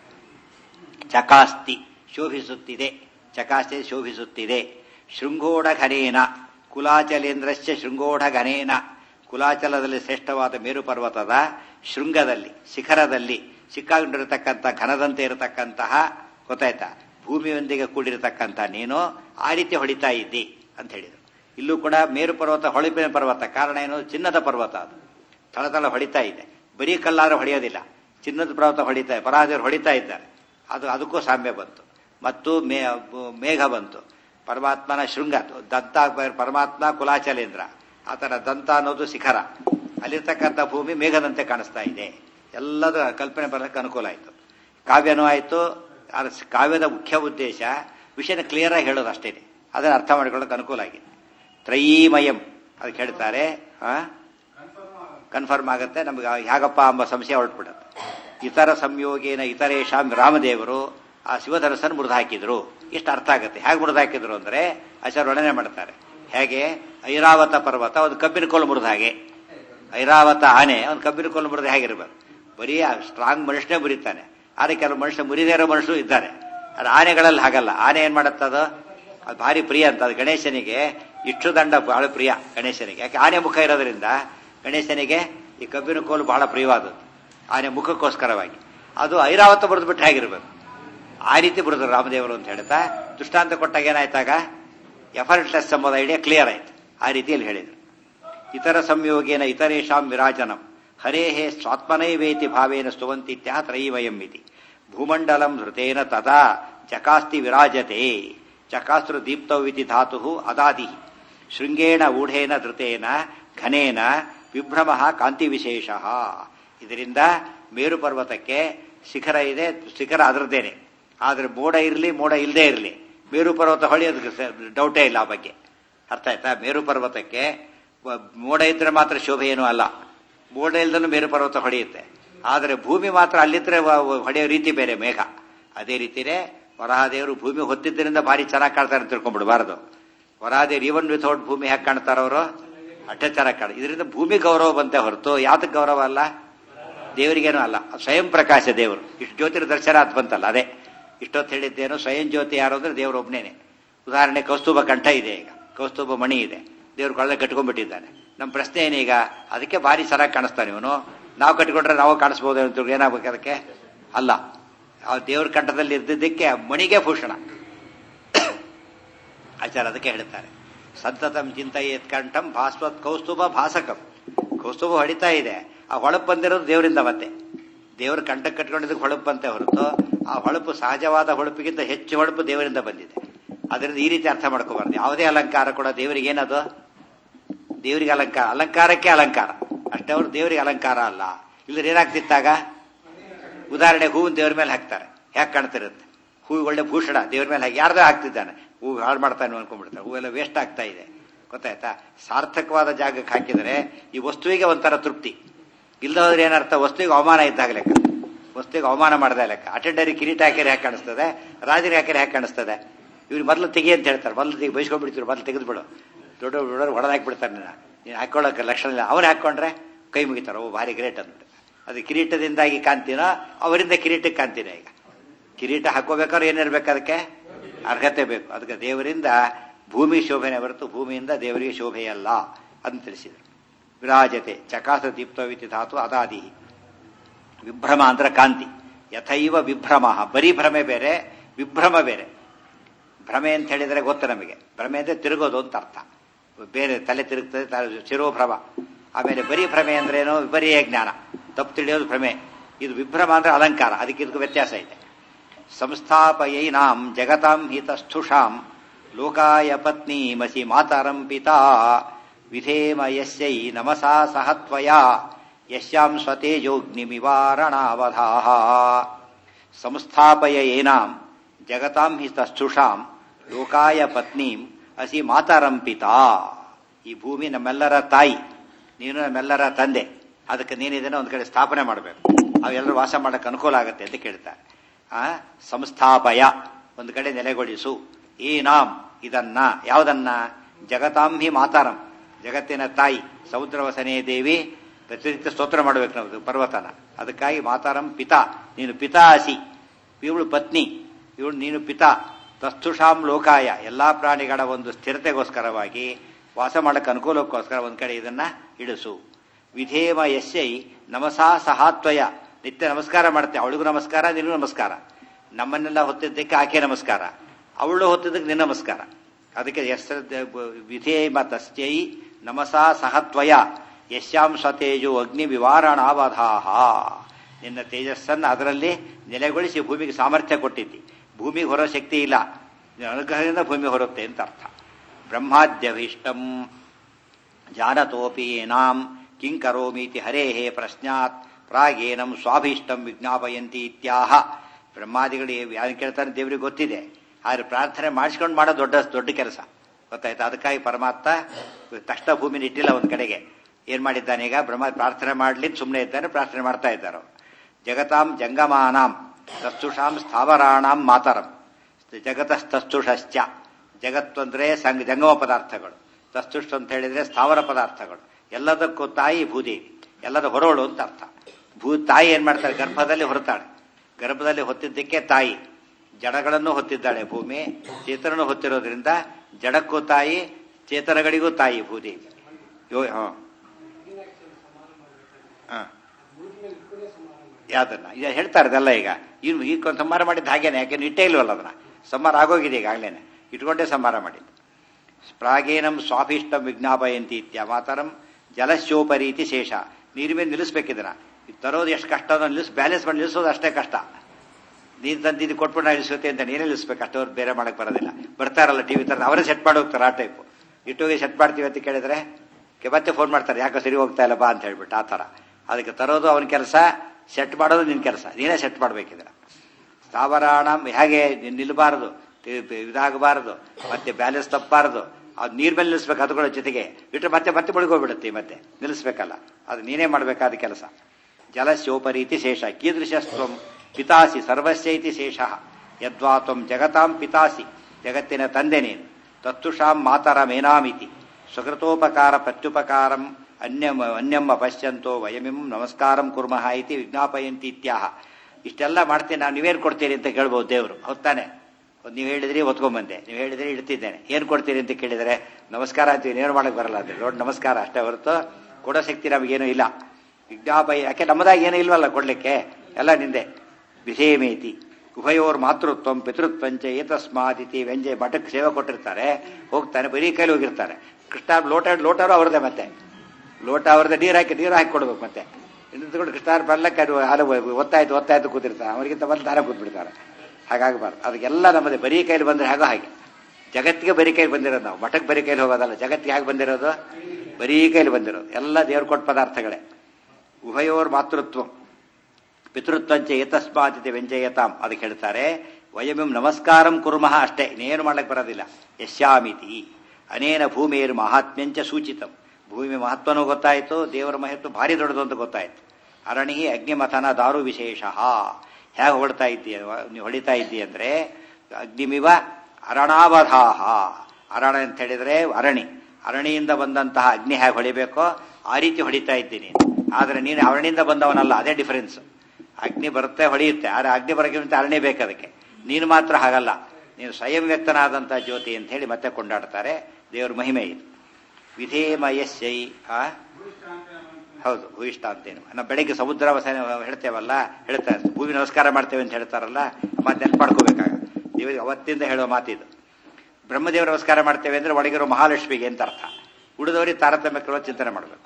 ಚಕಾಸ್ತಿ ಶೋಭಿಸುತ್ತಿದೆ ಚಕಾಸ್ತಿ ಶೋಭಿಸುತ್ತಿದೆ ಶೃಂಗೋಢ ಘನೇನ ಕುಲಾಚಲೇಂದ್ರಶ್ಚ ಶೃಂಗೋಢ ಘನೇನ ಕುಲಾಚಲದಲ್ಲಿ ಶ್ರೇಷ್ಠವಾದ ಮೇರು ಪರ್ವತದ ಶೃಂಗದಲ್ಲಿ ಶಿಖರದಲ್ಲಿ ಸಿಕ್ಕಾಕೊಂಡಿರತಕ್ಕಂಥ ಘನದಂತೆ ಇರತಕ್ಕಂತಹ ಗೊತ್ತಾಯ್ತಾ ಭೂಮಿಯೊಂದಿಗೆ ಕೂಡಿರತಕ್ಕಂಥ ನೀನು ಆ ರೀತಿ ಹೊಡಿತಾ ಇದ್ದಿ ಅಂತ ಹೇಳಿದರು ಇಲ್ಲೂ ಕೂಡ ಮೇರು ಪರ್ವತ ಹೊಳಿಪಿನ ಪರ್ವತ ಕಾರಣ ಏನು ಚಿನ್ನದ ಪರ್ವತ ಅದು ತಳ ತಳ ಹೊಡಿತಾ ಇದೆ ಬರೀ ಕಲ್ಲಾದ್ರೆ ಹೊಡೆಯೋದಿಲ್ಲ ಚಿನ್ನದ ಪರ್ವತ ಹೊಡಿತಾ ಪರಾಜರು ಹೊಡಿತಾ ಇದ್ದಾರೆ ಅದು ಅದಕ್ಕೂ ಸಾಮ್ಯ ಬಂತು ಮತ್ತು ಮೇ ಮೇಘ ಬಂತು ಪರಮಾತ್ಮನ ಶೃಂಗ ದಂತ ಪರಮಾತ್ಮ ಕುಲಾಚಲೇಂದ್ರ ಆತನ ದಂತ ಅನ್ನೋದು ಶಿಖರ ಅಲ್ಲಿರ್ತಕ್ಕಂಥ ಭೂಮಿ ಮೇಘದಂತೆ ಕಾಣಿಸ್ತಾ ಇದೆ ಎಲ್ಲದೂ ಕಲ್ಪನೆ ಬರೋಕ್ಕೆ ಅನುಕೂಲ ಆಯಿತು ಕಾವ್ಯನೂ ಆಯಿತು ಕಾವ್ಯದ ಮುಖ್ಯ ಉದ್ದೇಶ ವಿಷಯನ ಕ್ಲಿಯರ್ ಆಗಿ ಹೇಳೋದು ಅಷ್ಟೇ ಅದನ್ನು ಅರ್ಥ ಮಾಡಿಕೊಳ್ಳೋಕೆ ಅನುಕೂಲ ಆಗಿದೆ ತ್ರಯೀಮಯಂ ಅದಕ್ಕೆ ಹೇಳ್ತಾರೆ ಆ ಕನ್ಫರ್ಮ್ ಆಗುತ್ತೆ ನಮ್ಗೆ ಹೇಗಪ್ಪ ಎಂಬ ಸಂಶಯ ಹೊರಟ್ಬಿಡುತ್ತೆ ಇತರ ಸಂಯೋಗೇನ ಇತರೇಶಾಂ ರಾಮದೇವರು ಆ ಶಿವಧನಸ್ಸನ್ನು ಮುರಿದು ಹಾಕಿದ್ರು ಇಷ್ಟು ಅರ್ಥ ಆಗುತ್ತೆ ಹೇಗೆ ಮುರಿದು ಹಾಕಿದ್ರು ಅಂದ್ರೆ ಆಚಾರ್ಯ ವರ್ಣನೆ ಮಾಡ್ತಾರೆ ಹೇಗೆ ಐರಾವತ ಪರ್ವತ ಒಂದು ಕಬ್ಬಿನ ಕೋಲು ಮುರಿದ ಹಾಗೆ ಐರಾವತ ಆನೆ ಒಂದು ಕಬ್ಬಿನ ಕೋಲು ಮುರಿದ ಹೇಗಿರ್ಬೇಕು ಬರೀ ಸ್ಟ್ರಾಂಗ್ ಮನುಷ್ಯನೇ ಮುರಿತಾನೆ ಆದರೆ ಕೆಲವು ಮನುಷ್ಯ ಮುರಿದೇ ಇರೋ ಮನುಷ್ಯರು ಇದ್ದಾರೆ ಅದು ಆನೆಗಳಲ್ಲಿ ಹಾಗಲ್ಲ ಆನೆ ಏನ್ ಮಾಡುತ್ತದು ಅದು ಭಾರಿ ಪ್ರಿಯ ಅಂತ ಅದು ಗಣೇಶನಿಗೆ ಇಷ್ಟು ದಂಡ ಬಹಳ ಪ್ರಿಯ ಗಣೇಶನಿಗೆ ಯಾಕೆ ಆನೆ ಮುಖ ಇರೋದ್ರಿಂದ ಗಣೇಶನಿಗೆ ಈ ಕಬ್ಬಿನ ಕೋಲು ಬಹಳ ಪ್ರಿಯವಾದದ್ದು ಆನೆ ಮುಖಕ್ಕೋಸ್ಕರವಾಗಿ ಅದು ಐರಾವತ ಬರೆದು ಬಿಟ್ಟು ಹೇಗಿರ್ಬೇಕು ಆ ರೀತಿ ಬರೆದ್ರು ರಾಮದೇವರು ಅಂತ ಹೇಳ್ತಾ ದೃಷ್ಟಾಂತ ಕೊಟ್ಟಾಗ ಏನಾಯ್ತಾಗ ಎಫರ್ಟ್ಲೆಸ್ ಎಂಬುದು ಐಡಿಯಾ ಕ್ಲಿಯರ್ ಆಯ್ತು ಆ ರೀತಿಯಲ್ಲಿ ಹೇಳಿದರು ಇತರ ಸಂಯೋಗೇನ ಇತರೇಶಾಂ ವಿರಾಜನಂ ಹರೇಹೇ ಸ್ವಾತ್ಮನೈವೇತಿ ಭಾವೇನ ಸ್ತುವಂತಿತ್ಯ ತ್ರಯೀವಯಂ ಇತಿ ಭೂಮಂಡಲಂ ಧೃತೇನ ತದಾ ಚಕಾಸ್ತಿ ವಿರಾಜತೆ ಚಕಾಸ್ತ್ರ ದೀಪ್ತವಿತಿ ಧಾತು ಅದಾದಿ ಶೃಂಗೇಣ ಊಢೇನ ಧೃತೇನ ಘನೇನ ವಿಭ್ರಮ ಕಾಂತಿ ವಿಶೇಷ ಇದರಿಂದ ಮೇರು ಪರ್ವತಕ್ಕೆ ಶಿಖರ ಇದೆ ಶಿಖರ ಅದರದ್ದೇನೆ ಆದರೆ ಮೋಡ ಇರಲಿ ಮೋಡ ಇಲ್ಲದೆ ಇರಲಿ ಮೇರು ಪರ್ವತ ಹೊಳಿ ಅದಕ್ಕೆ ಡೌಟೇ ಇಲ್ಲ ಆ ಬಗ್ಗೆ ಅರ್ಥ ಆಯ್ತಾ ಮೇರು ಪರ್ವತಕ್ಕೆ ವ- ಮೋಡ ಇದ್ರೆ ಮಾತ್ರ ಶೋಭೆ ಏನೂ ಅಲ್ಲ ಮೋಡ ಇಲ್ದನು ಮೇರು ಪರ್ವತ ಹೊಡೆಯುತ್ತೆ ಆದರೆ ಭೂಮಿ ಮಾತ್ರ ಅಲ್ಲಿದ್ರೆ ವ- ವ- ಹೊಡೆಯೋ ರೀತಿ ಬೇರೆ ಮೇಘ ಅದೇ ರೀತಿನೇ ವರಹದೇವರು ಭೂಮಿ ಹೊತ್ತಿದ್ದರಿಂದ ಭಾರಿ ಚೆನ್ನಾಗಿ ಕಾಣ್ತಾರೆ ಅಂತ ತಿಳ್ಕೊಂಡ್ಬಿಡ್ಬಾರ್ದು ವರಹದೇವರು ಇವನ್ ವಿಥೌಟ್ ಭೂಮಿ ಹೇಗೆ ಕಾಣ್ತಾರ ಅವರು ಅಷ್ಟೇ ಚೆನ್ನಾಗಿ ಕಾಣ ಇದರಿಂದ ಭೂಮಿ ಗೌರವ ಬಂತೆ ಹೊರತು ಯಾತಕ್ಕೆ ಗೌರವ ಅಲ್ಲ ದೇವರಿಗೇನೂ ಅಲ್ಲ ಸ್ವಯಂ ಪ್ರಕಾಶ ದೇವರು ಇಷ್ಟು ಜ್ಯೋತಿರ ದರ್ಶನ ಅದು ಬಂತಲ್ಲ ಅದೇ ಇಷ್ಟೊತ್ತು ಹೇಳಿದ್ದೇನು ಸ್ವಯಂ ಜ್ಯೋತಿ ಯಾರು ಅಂದ್ರೆ ದೇವರು ಒಬ್ಬನೇನೆ ಉದಾಹರಣೆ ಕೌಸ್ತುಭ ಕಂಠ ಇದೆ ಈಗ ಕೌಸ್ತುಭ ಮಣಿ ಇದೆ ದೇವ್ರು ಕೊಳ್ಳೆ ಕಟ್ಕೊಂಡ್ಬಿಟ್ಟಿದ್ದಾನೆ ನಮ್ಮ ಪ್ರಶ್ನೆ ಏನೀಗ ಅದಕ್ಕೆ ಭಾರಿ ಚೆನ್ನಾಗಿ ಕಾಣಿಸ್ತಾನೆ ಇವನು ನಾವು ಕಟ್ಕೊಂಡ್ರೆ ನಾವು ಕಾಣಿಸ್ಬೋದು ಅಂತ ಏನಾಗ್ಬೇಕು ಅದಕ್ಕೆ ಅಲ್ಲ ಆ ದೇವ್ರ ಕಂಠದಲ್ಲಿ ಇದ್ದಿದ್ದಕ್ಕೆ ಮಣಿಗೆ ಭೂಷಣ ಆಚಾರ ಅದಕ್ಕೆ ಹೇಳ್ತಾರೆ ಸಂತತಂ ಚಿಂತೆಯತ್ ಕಂಠಂ ಭಾಸ್ವತ್ ಕೌಸ್ತುಭ ಭಾಸಕಂ ಕೌಸ್ತುಭ ಹೊಡಿತಾ ಇದೆ ಆ ಹೊಳಪು ಬಂದಿರೋದು ದೇವರಿಂದ ಮತ್ತೆ ದೇವ್ರ ಕಂಠಕ್ಕೆ ಕಟ್ಕೊಂಡಿದ್ದಕ್ಕೆ ಹೊಳಪು ಬಂತೆ ಹೊರತು ಆ ಹೊಳಪು ಸಹಜವಾದ ಹೊಳಪಿಗಿಂತ ಹೆಚ್ಚು ಹೊಳಪು ದೇವರಿಂದ ಬಂದಿದೆ ಅದರಿಂದ ಈ ರೀತಿ ಅರ್ಥ ಮಾಡ್ಕೋಬಾರ್ದು ಯಾವುದೇ ಅಲಂಕಾರ ಕೂಡ ದೇವರಿಗೆ ಏನದು ದೇವರಿಗೆ ಅಲಂಕಾರ ಅಲಂಕಾರಕ್ಕೆ ಅಲಂಕಾರ ಅಷ್ಟೇ ಅವರು ದೇವರಿಗೆ ಅಲಂಕಾರ ಅಲ್ಲ ಇಲ್ಲದ್ರೆ ಏನಾಗ್ತಿತ್ತಾಗ ಉದಾಹರಣೆ ಹೂವಿನ ದೇವ್ರ ಮೇಲೆ ಹಾಕ್ತಾರೆ ಯಾಕೆ ಕಾಣ್ತಿರುತ್ತೆ ಹೂವು ಒಳ್ಳೆ ಭೂಷಣ ದೇವ್ರ ಮೇಲೆ ಹಾಕಿ ಯಾರ್ದೋ ಹಾಕ್ತಿದ್ದಾನೆ ಹೂವು ಹಾಳು ಮಾಡ್ತಾನೆ ಅನ್ಕೊಂಡ್ಬಿಡ್ತಾರೆ ಹೂವೆಲ್ಲ ವೇಸ್ಟ್ ಆಗ್ತಾ ಇದೆ ಗೊತ್ತಾಯ್ತಾ ಸಾರ್ಥಕವಾದ ಜಾಗಕ್ಕೆ ಹಾಕಿದರೆ ಈ ವಸ್ತುವಿಗೆ ಒಂಥರ ತೃಪ್ತಿ ಇಲ್ಲದವ್ರೆ ಏನರ್ಥ ವಸ್ತುವಿಗೆ ಅವಮಾನ ಇದ್ದಾಗ ಲೆಕ್ಕ ವಸ್ತುವಿಗೆ ಅವಮಾನ ಮಾಡದ ಲೆಕ್ಕ ಅಟೆಂಡರಿಗೆ ಕಿರೀಟ ಹಾಕಿದ್ರೆ ಯಾಕೆ ಕಾಣಿಸ್ತದೆ ರಾಜರಿಗೆ ಹಾಕಿದ್ರೆ ಯಾಕೆ ಕಾಣಿಸ್ತದೆ ಇವ್ರು ಮೊದಲು ತೆಗಿ ಅಂತ ಹೇಳ್ತಾರೆ ಮೊದಲು ತೆಗಿ ಬೈಸ್ಕೊಂಡ್ಬಿಡ್ತೀವಿ ಮೊದಲು ತೆಗೆದ್ಬಿಡು ದೊಡ್ಡ ದೊಡ್ಡವ್ರು ಹೊಡೆದಾಕ್ಬಿಡ್ತಾರೆ ನೀನು ನೀನು ಹಾಕೊಳ್ಳೋಕೆ ಲಕ್ಷಣ ಇಲ್ಲ ಅವ್ರು ಹಾಕೊಂಡ್ರೆ ಕೈ ಮುಗಿತಾರೆ ಓ ಭಾರಿ ಗ್ರೇಟ್ ಅಂದ್ಬಿಟ್ಟು ಅದು ಕಿರೀಟದಿಂದಾಗಿ ಕಾಂತಿನೋ ಅವರಿಂದ ಕಿರೀಟಕ್ಕೆ ಕಾಂತಿನ ಈಗ ಕಿರೀಟ ಹಾಕೋಬೇಕಾದ್ರೆ ಏನಿರ್ಬೇಕು ಅದಕ್ಕೆ ಅರ್ಹತೆ ಬೇಕು ಅದಕ್ಕೆ ದೇವರಿಂದ ಭೂಮಿ ಶೋಭೆನೆ ಹೊರತು ಭೂಮಿಯಿಂದ ದೇವರಿಗೆ ಶೋಭೆಯಲ್ಲ ಅಂತ ತಿಳಿಸಿದರು ವಿರಾಜತೆ ಚಕಾಸ ದೀಪ್ತವಿತಿ ಧಾತು ಅದಾದಿ ವಿಭ್ರಮ ಅಂದ್ರೆ ಕಾಂತಿ ಯಥೈವ ವಿಭ್ರಮ ಬರೀ ಭ್ರಮೆ ಬೇರೆ ವಿಭ್ರಮ ಬೇರೆ ಭ್ರಮೆ ಅಂತ ಹೇಳಿದ್ರೆ ಗೊತ್ತು ನಮಗೆ ಭ್ರಮೆ ಅಂದ್ರೆ ತಿರುಗೋದು ಅಂತ ಅರ್ಥ ಬೇರೆ ತಲೆ ತಿರುಗ್ತದೆ ತ- ಶಿರೋಭ್ರಮ ಆಮೇಲೆ ಬರೀ ಭ್ರಮೆ ಅಂದ್ರೇನು ವಿಪರ್ಯ ಜ್ಞಾನ ತಪ್ಪು ತಿಳಿಯೋದು ಭ್ರಮೆ ಇದು ವಿಭ್ರಮ ಅಂದ್ರೆ ಅಲಂಕಾರ ಅದಕ್ಕೆ ಇದಕ್ಕೂ ವ್ಯತ್ಯಾಸ ಇದೆ ಸಂಸ್ಥಾಪಯೈನಾಂ ಜಗತಾಂ ಹಿತಸ್ಥುಷಾಂ ಲೋಕಾಯ ಪತ್ನಿ ಮಸಿ ಮಾತರಂ ಪಿತಾ ವಿಧೇಮ ಯಸ್ಯೈ ನಮಸಾ ಸಹತ್ವಯ ಯಶ್ಯಾಂ ಸ್ವತೇಜೋಗ್ನಿಮಿವಾರಣಾವಧಾಹ ಸಂಸ್ಥಾಪಯ ಏನಾಂ ಜಗತಾಂ ಹಿ ತಸ್ಥುಷಾಂ ಲೋಕಾಯ ಪತ್ನೀಂ ಅಸಿ ಮಾತರಂಪಿತಾ ಈ ಭೂಮಿ ನಮ್ಮೆಲ್ಲರ ತಾಯಿ ನೀನು ನಮ್ಮೆಲ್ಲರ ತಂದೆ ಅದಕ್ಕೆ ನೀನು ಇದನ್ನ ಒಂದು ಕಡೆ ಸ್ಥಾಪನೆ ಮಾಡಬೇಕು ಅವೆಲ್ಲರೂ ವಾಸ ಮಾಡಕ್ಕೆ ಅನುಕೂಲ ಆಗುತ್ತೆ ಅಂತ ಕೇಳ್ತಾರೆ ಆ ಸಂಸ್ಥಾಪಯ ಒಂದು ಕಡೆ ನೆಲೆಗೊಳಿಸು ಏನಾಂ ಇದನ್ನ ಯಾವುದನ್ನ ಜಗತಾಂ ಹಿ ಮಾತಾರಂ ಜಗತ್ತಿನ ತಾಯಿ ಸಮುದ್ರವಸನೇ ದೇವಿ ಪ್ರತಿನಿತ್ಯ ಸ್ತೋತ್ರ ಮಾಡಬೇಕು ನಾವು ಪರ್ವತನ ಅದಕ್ಕಾಗಿ ಮಾತಾರಂ ಪಿತಾ ನೀನು ಪಿತಾ ಅಸಿ ಇವಳು ಪತ್ನಿ ಇವಳು ನೀನು ಪಿತಾ ತಸ್ತುಷಾಂ ಲೋಕಾಯ ಎಲ್ಲಾ ಪ್ರಾಣಿಗಳ ಒಂದು ಸ್ಥಿರತೆಗೋಸ್ಕರವಾಗಿ ವಾಸ ಮಾಡಕ್ಕೆ ಅನುಕೂಲಕ್ಕೋಸ್ಕರ ಒಂದ್ ಕಡೆ ಇದನ್ನ ಇಳಿಸು ವಿಧೇಮ ಯಸ್ಯೈ ನಮಸಾ ಸಹಾತ್ವಯ ನಿತ್ಯ ನಮಸ್ಕಾರ ಮಾಡ್ತೆ ಅವಳಿಗೂ ನಮಸ್ಕಾರ ನಿನಗೂ ನಮಸ್ಕಾರ ನಮ್ಮನ್ನೆಲ್ಲ ಹೊತ್ತಿದ್ದಕ್ಕೆ ಆಕೆ ನಮಸ್ಕಾರ ಅವಳು ಹೊತ್ತಿದ್ದಕ್ಕೆ ನಿನ್ನ ನಮಸ್ಕಾರ ಅದಕ್ಕೆ ಎಸ್ ವಿಧೇಮ ತಸ್ಯೈ ನಮಸಾ ಸಹತ್ವಯ ಯಶ್ಯಾಂ ಸ್ವತೇಜು ಅಗ್ನಿ ವಿವಾರಣಾವಧಾಹ ನಿನ್ನ ತೇಜಸ್ಸನ್ನು ಅದರಲ್ಲಿ ನೆಲೆಗೊಳಿಸಿ ಭೂಮಿಗೆ ಸಾಮರ್ಥ್ಯ ಕೊಟ್ಟಿದ್ದಿ ಭೂಮಿಗೆ ಹೊರೋ ಶಕ್ತಿ ಇಲ್ಲ ಅನುಗ್ರಹದಿಂದ ಭೂಮಿ ಹೊರುತ್ತೆ ಅಂತ ಅರ್ಥ ಬ್ರಹ್ಮಾದ್ಯಭೀಷ್ಟಂ ಜಾನತೋಪಿ ಏನಾಂ ಕಿಂ ಕರೋಮೀತಿ ಹರೇಹೇ ಪ್ರಶ್ನಾತ್ ಪ್ರಾಗೇನಂ ಸ್ವಾಭೀಷ್ಟಂ ವಿಜ್ಞಾಪಯಂತಿ ಇತ್ಯಾಹ ಬ್ರಹ್ಮಾದಿಗಳು ಯಾರು ಕೇಳ್ತಾರೆ ದೇವರಿಗೆ ಗೊತ್ತಿದೆ ಆದ್ರೆ ಪ್ರಾರ್ಥನೆ ಮಾಡಿಸ್ಕೊಂಡು ಮಾಡೋ ದೊಡ್ಡ ದೊಡ್ಡ ಕೆಲಸ ಗೊತ್ತಾಯ್ತಾ ಅದಕ್ಕಾಗಿ ಪರಮಾತ್ಮ ತಕ್ಷಣ ಭೂಮಿನ ಇಟ್ಟಿಲ್ಲ ಒಂದು ಕಡೆಗೆ ಏನ್ ಮಾಡಿದ್ದಾನೆ ಈಗ ಬ್ರಹ್ಮ ಪ್ರಾರ್ಥನೆ ಮಾಡ್ಲಿ ಸುಮ್ಮನೆ ಇದ್ದಾನೆ ಪ್ರಾರ್ಥನೆ ಮಾಡ್ತಾ ಇದ್ದಾರೆ ಜಗತಾಂ ಜಂಗಮಾನಾಂ ತಸ್ತುಷಾಂ ಸ್ಥಾವರಾಣಾಂ ಮಾತರಂ ಜಗತಸ್ತಸ್ತುಷಶ್ಚ ಜಗತ್ತು ಅಂದ್ರೆ ಸಂಗ ಜಂಗಮ ಪದಾರ್ಥಗಳು ತಸ್ತುಷ್ಟು ಅಂತ ಹೇಳಿದ್ರೆ ಸ್ಥಾವರ ಪದಾರ್ಥಗಳು ಎಲ್ಲದಕ್ಕೂ ತಾಯಿ ಭೂದೇವಿ ಎಲ್ಲದ ಹೊರೋಳು ಅಂತ ಅರ್ಥ ಭೂ ತಾಯಿ ಏನ್ ಮಾಡ್ತಾಳೆ ಗರ್ಭದಲ್ಲಿ ಹೊರತಾಳೆ ಗರ್ಭದಲ್ಲಿ ಹೊತ್ತಿದ್ದಕ್ಕೆ ತಾಯಿ ಜಡಗಳನ್ನು ಹೊತ್ತಿದ್ದಾಳೆ ಭೂಮಿ ಚೇತನನು ಹೊತ್ತಿರೋದ್ರಿಂದ ಜಡಕ್ಕೂ ತಾಯಿ ಚೇತನಗಳಿಗೂ ತಾಯಿ ಭೂದೇವಿ ಯೋ ಹ ಯಾವ್ದನ್ನ ಈಗ ಹೇಳ್ತಾರೆ ಇದೆಲ್ಲ ಈಗ ಇನ್ನು ಈಗ ಸಂಹಾರ ಮಾಡಿದ್ದು ಹಾಗೇನೆ ಯಾಕೆ ಇಟ್ಟೇ ಇಲ್ವಲ್ಲ ಅದನ್ನ ಸಂಹಾರ ಆಗೋಗಿದೆ ಈಗಾಗಲೇನೆ ಇಟ್ಕೊಂಡೇ ಸಂಹಾರ ಮಾಡಿದ್ದು ಪ್ರಾಗೇನಂ ಸ್ವಾಭಿಷ್ಟಂ ವಿಜ್ಞಾಪಯಂತಿ ಇತ್ಯ ಮಾತರಂ ಜಲಶೋಪರೀತಿ ಶೇಷ ನೀರು ಮೇಲೆ ನಿಲ್ಲಿಸ್ಬೇಕಿದ್ರ ತರೋದು ಎಷ್ಟು ಕಷ್ಟ ಅನ್ನೋ ನಿಲ್ಲಿಸ್ ಬ್ಯಾಲೆನ್ಸ್ ಮಾಡಿ ನಿಲ್ಲಿಸೋದು ಅಷ್ಟೇ ಕಷ್ಟ ನೀರು ತಂದಿದ್ದು ಕೊಟ್ಬಿಟ್ಟು ನಾವು ನಿಲ್ಲಿಸುತ್ತೆ ಅಂತ ನೀರೇ ನಿಲ್ಲಿಸ್ಬೇಕು ಅಷ್ಟವ್ರು ಬೇರೆ ಮಾಡಕ್ ಬರೋದಿಲ್ಲ ಬರ್ತಾರಲ್ಲ ಟಿವಿ ತರ ಅವರೇ ಸೆಟ್ ಮಾಡಿ ಹೋಗ್ತಾರೆ ಆ ಟೈಪು ಇಟ್ಟೋಗಿ ಸೆಟ್ ಮಾಡ್ತೀವಿ ಅಂತ ಕೇಳಿದ್ರೆ ಮತ್ತೆ ಫೋನ್ ಮಾಡ್ತಾರೆ ಯಾಕೆ ಸರಿ ಹೋಗ್ತಾ ಇಲ್ಲ ಬಾ ಅಂತ ಹೇಳ್ಬಿಟ್ಟು ಆ ತರ ಅದಕ್ಕೆ ತರೋದು ಅವನ ಕೆಲಸ ಸೆಟ್ ಮಾಡೋದು ನಿನ್ ಕೆಲಸ ನೀನೇ ಸೆಟ್ ಮಾಡ್ಬೇಕಿದ್ರ ಸ್ಥಾವರಾಣ ಹೇಗೆ ನಿಲ್ಲಬಾರದು ಇದಾಗಬಾರದು ಮತ್ತೆ ಬ್ಯಾಲೆನ್ಸ್ ತಪ್ಪಬಾರದು ಅದು ನೀರ್ ಮೇಲೆ ನಿಲ್ಲಿಸ್ಬೇಕು ಅದುಗಳ ಜೊತೆಗೆ ಬಿಟ್ಟರೆ ಮತ್ತೆ ಮತ್ತೆ ಮುಳುಗೋಗ್ಬಿಡುತ್ತೆ ಮತ್ತೆ ನಿಲ್ಲಿಸ್ಬೇಕಲ್ಲ ಅದು ನೀನೇ ಮಾಡಬೇಕಾದ ಕೆಲಸ ಜಲಸ್ಯೋಪರೀತಿ ಶೇಷ ಕೀದೃಶಸ್ತ್ವಂ ಪಿತಾಸಿ ಸರ್ವಸ್ಯೈತಿ ಶೇಷ ಯದ್ವಾ ತ್ವಂ ಜಗತಾಂ ಪಿತಾಸಿ ಜಗತ್ತಿನ ತಂದೆ ನೀನು ತತ್ತುಷಾಂ ಮಾತರಮೇನಾಮಿತಿ ಸುಕೃತೋಪಕಾರ ಪ್ರತ್ಯುಪಕಾರಂ ಅನ್ಯಂ ಅನ್ಯಮ್ಮ ಪಶ್ಯಂತೋ ವಯಮಿಂ ನಮಸ್ಕಾರಂ ಕುರ್ಮಃ ಇತಿ ವಿಜ್ಞಾಪಯಂತಿ ಇತ್ಯಾಹ ಇಷ್ಟೆಲ್ಲ ಮಾಡ್ತೀನಿ ನಾನು ನೀವೇನು ಕೊಡ್ತೀರಿ ಅಂತ ಕೇಳ್ಬೋದು ದೇವರು ಹೊತ್ತಾನೆ ನೀವು ಹೇಳಿದ್ರಿ ಹೊತ್ಕೊಂಡ್ಬಂದೆ ನೀವು ಹೇಳಿದ್ರಿ ಇಡ್ತಿದ್ದೇನೆ ಏನು ಕೊಡ್ತೀರಿ ಅಂತ ಕೇಳಿದರೆ ನಮಸ್ಕಾರ ಅಂತೀವಿ ಏನು ಮಾಡಕ್ ಬರಲ್ಲ ಅಂತ ದೊಡ್ಡ ನಮಸ್ಕಾರ ಅಷ್ಟೇ ಹೊರತು ಕೊಡೋ ಶಕ್ತಿ ನಮಗೇನು ಇಲ್ಲ ವಿಜ್ಞಾಪಯ ಯಾಕೆ ನಮ್ಮದಾಗ ಏನೂ ಇಲ್ವಲ್ಲ ಕೊಡ್ಲಿಕ್ಕೆ ಎಲ್ಲ ನಿಂದೆ ವಿಧೇಮೇತಿ ಉಭಯೋರ್ ಮಾತೃತ್ವ ಪಿತೃತ್ವಂಚ ಏತಸ್ಮಾದಿತಿ ವ್ಯಂಜಯ ಮಠಕ್ಕೆ ಸೇವೆ ಕೊಟ್ಟಿರ್ತಾರೆ ಹೋಗ್ತಾನೆ ಬರೀ ಕೈಲಿ ಹೋಗಿರ್ತಾರೆ ಕೃಷ್ಣ ಲೋಟ ಲೋಟರು ಅವ್ರದೇ ಮತ್ತೆ ಲೋಟ ಅವ್ರದ್ದೇ ನೀರು ಹಾಕಿ ನೀರು ಹಾಕಿ ಕೊಡ್ಬೇಕು ಮತ್ತೆ ಇನ್ನೊಂದು ಕೃಷ್ಣ ಬರ್ಲಕ್ಕೆ ಅದು ಹಾಲು ಒತ್ತಾಯ್ತು ಒತ್ತಾಯ್ತು ಕೂತಿರ್ತಾರೆ ಅವರಿಗಿಂತ ಬಂದು ದಾರ ಕೂತ್ಬಿಡ್ತಾರೆ ಹಾಗಾಗಬಾರ್ದು ಅದಕ್ಕೆಲ್ಲ ನಮ್ಮದೇ ಬರೀ ಕೈಲಿ ಬಂದ್ರೆ ಹಾಗೋ ಹಾಗೆ ಜಗತ್ತಿಗೆ ಬರೀ ಕೈಲಿ ಬಂದಿರೋದು ನಾವು ಮಠಕ್ಕೆ ಬರೀ ಕೈಲಿ ಹೋಗೋದಲ್ಲ ಜಗತ್ತಿಗೆ ಹೇಗೆ ಬಂದಿರೋದು ಬರೀ ಕೈಲಿ ಬಂದಿರೋದು ಎಲ್ಲ ದೇವ್ರು ಕೊಟ್ಟ ಪದಾರ್ಥಗಳೇ ಉಭಯೋರ್ ಮಾತೃತ್ವ ಪಿತೃತ್ವಂಚ ಏತಸ್ಮಾತಿಥಿ ವ್ಯಂಜಯತಾಂ ಅದಕ್ಕೆ ಹೇಳ್ತಾರೆ ವಯಮಿಂ ನಮಸ್ಕಾರಂ ಕುರ್ಮಃ ಅಷ್ಟೇ ಇನ್ನೇನು ಮಾಡ್ಲಿಕ್ಕೆ ಬರೋದಿಲ್ಲ ಯಶ್ಯಾಮಿತಿ ಅನೇನ ಭೂಮಿಯರು ಮಹಾತ್ಮ್ಯಂಚ ಸೂಚಿತಂ ಭೂಮಿ ಮಹತ್ವನೂ ಗೊತ್ತಾಯಿತು ದೇವರ ಮಹತ್ವ ಭಾರಿ ದೊಡ್ಡದು ಅಂತ ಗೊತ್ತಾಯ್ತು ಅರಣಿ ಅಗ್ನಿಮಥನ ದಾರು ವಿಶೇಷ ಹೇಗೆ ಹೊಡ್ತಾ ಇದ್ದೀಯ ನೀವು ಹೊಡಿತಾ ಇದ್ದಿ ಅಂದ್ರೆ ಅಗ್ನಿಮಿವ ಅರಣಾವಧಾಹ ಅರಣ ಅಂತ ಹೇಳಿದ್ರೆ ಅರಣಿ ಅರಣಿಯಿಂದ ಬಂದಂತಹ ಅಗ್ನಿ ಹೇಗೆ ಹೊಡಿಬೇಕೋ ಆ ರೀತಿ ಹೊಡಿತಾ ಇದ್ದೀನಿ ಆದ್ರೆ ನೀನು ಅರಣಿಯಿಂದ ಬಂದವನಲ್ಲ ಅದೇ ಡಿಫರೆನ್ಸ್ ಅಗ್ನಿ ಬರುತ್ತೆ ಹೊಡೆಯುತ್ತೆ ಆದ್ರೆ ಅಗ್ನಿ ಬರೋಕ್ಕಿಂತ ಅರಣಿ ಬೇಕು ಅದಕ್ಕೆ ನೀನು ಮಾತ್ರ ಹಾಗಲ್ಲ ನೀನು ಸ್ವಯಂ ವ್ಯಕ್ತನಾದಂತಹ ಜ್ಯೋತಿ ಅಂತ ಹೇಳಿ ಮತ್ತೆ ಕೊಂಡಾಡ್ತಾರೆ ದೇವರ ಮಹಿಮೆ ಇದು ವಿಧೇಮಯಸ್ಯೈ ಆ ಹೌದು ಭೂಯಿಷ್ಠ ಅಂತೇನು ನಾವು ಬೆಳಿಗ್ಗೆ ಸಮುದ್ರ ವಸನೆ ಹೇಳ್ತೇವಲ್ಲ ಹೇಳ್ತಾರೆ ಭೂಮಿ ನಮಸ್ಕಾರ ಮಾಡ್ತೇವೆ ಅಂತ ಹೇಳ್ತಾರಲ್ಲ ಮತ್ತೆ ನೆನ್ಪು ಮಾಡ್ಕೋಬೇಕಾಗ ದೇವರಿಗೆ ಅವತ್ತಿಂದ ಹೇಳೋ ಮಾತಿದು ಬ್ರಹ್ಮದೇವರ ನಮಸ್ಕಾರ ಮಾಡ್ತೇವೆ ಅಂದ್ರೆ ಒಳಗಿರೋ ಮಹಾಲಕ್ಷ್ಮಿಗೆ ಅಂತ ಅರ್ಥ ಉಳಿದವರಿಗೆ ತಾರತಮ್ಯ ಕ್ರಮ ಚಿಂತನೆ ಮಾಡಬೇಕು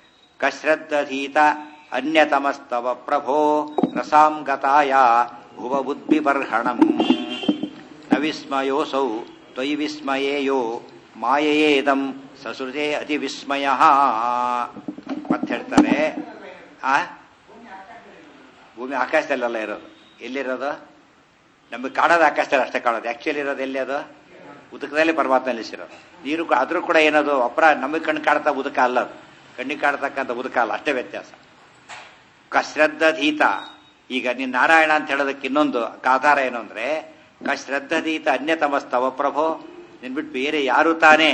ಕಶ್ರದ್ಧೀತ ಅನ್ಯತಮಸ್ತವ ಪ್ರಭೋ ರಸಾಂ ಗತಾಯ ಭುವ ಬುದ್ಧಿ ಬರ್ಹಣಂ ನ ವಿಸ್ಮಯೋಸೌ ತ್ವಯಿ ವಿಸ್ಮಯೇಯೋ ಮಾಯೇದಂ ಸಸೃಜೆ ಅತಿ ವಿಸ್ಮಯ ಮತ್ತೆ ಹೇಳ್ತಾರೆ ಆ ಭೂಮಿ ಆಕಾಶದಲ್ಲೆಲ್ಲ ಇರೋದು ಎಲ್ಲಿರೋದು ನಮಗೆ ಕಾಣೋದು ಆಕಾಶದಲ್ಲಿ ಅಷ್ಟೇ ಕಾಣೋದು ಆಕ್ಚುಲಿ ಇರೋದು ಎಲ್ಲಿ ಅದು ಉದಕದಲ್ಲಿ ಪರಮಾತ್ಮ ನಿಲ್ಲಿಸಿರೋದು ನೀರು ಕೂಡ- ಆದ್ರೂ ಕೂಡ ಏನದು ಅಪರ ನಮಗೆ ಕಣ್ಣು ಕಾಣ್ತಾ ಉದಕ ಅಲ್ಲ ಅದು ಕಣ್ಣಿಗೆ ಕಾಣ್ತಕ್ಕಂಥ ಉದಕ ಅಲ್ಲ ಅಷ್ಟೇ ವ್ಯತ್ಯಾಸ ಕಶ್ರದ್ಧಧೀತ ಈಗ ನೀನ್ ನಾರಾಯಣ ಅಂತ ಹೇಳೋದಕ್ಕೆ ಇನ್ನೊಂದು ಆಧಾರ ಏನು ಅಂದ್ರೆ ಕಶ್ರದ್ಧಧೀತ ಅನ್ಯತಮಸ್ತವ ಪ್ರಭೋ ನಿನ್ಬಿಟ್ಟು ಬೇರೆ ಯಾರು ತಾನೇ